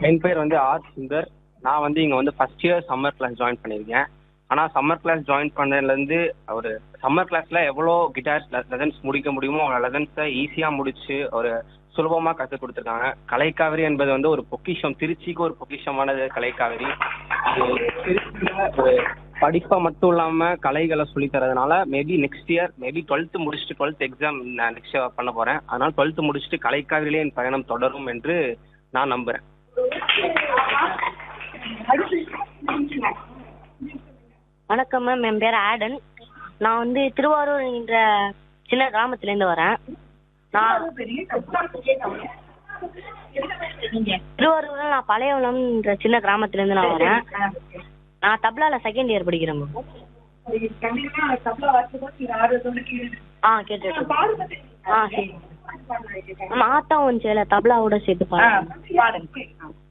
என் பேர் வந்து ஆர் சுந்தர் நான் வந்து இங்கே வந்து first year summer class join பண்ணியிருக்கேன் ஆனால் சம்மர் கிளாஸ் ஜாயின் பண்ணதுலேருந்து ஒரு சம்மர் கிளாஸில் எவ்வளோ கிட்டார் லெசன்ஸ் முடிக்க முடியுமோ அவ்வளோ லெசன்ஸை ஈஸியாக முடிச்சு ஒரு சுலபமாக கற்றுக் கொடுத்துருக்காங்க கலைக்காவிரி என்பது வந்து ஒரு பொக்கிஷம் திருச்சிக்கு ஒரு பொக்கிஷமானது கலைக்காவிரி இது திருச்சியில் ஒரு படிப்பை மட்டும் இல்லாமல் கலைகளை சொல்லித் தரதுனால maybe next year maybe twelfth முடிச்சுட்டு டுவெல்த் எக்ஸாம் நான் நெக்ஸ்ட் இயர் பண்ண போகிறேன் அதனால் டுவெல்த்து முடிச்சுட்டு கலைக்காவிரியிலே என் பயணம் தொடரும் என்று நான் நம்புகிறேன் வணக்கம் மேம் என் பேர் ஆடன் நான் வந்து திருவாரூர் என்ற சின்ன கிராமத்துலேருந்து வரேன் நான் திருவாரூர்ல நான் பழையவளம்ன்ற சின்ன கிராமத்துலேருந்து நான் வரேன் நான் தப்லால செகண்ட் இயர் படிக்கிறேன் மேம் ஆ கேட்டு ஆ சரி மேம் ஆத்தா ஒன்றில் தப்லாவோட சேர்த்து பாடுறேன்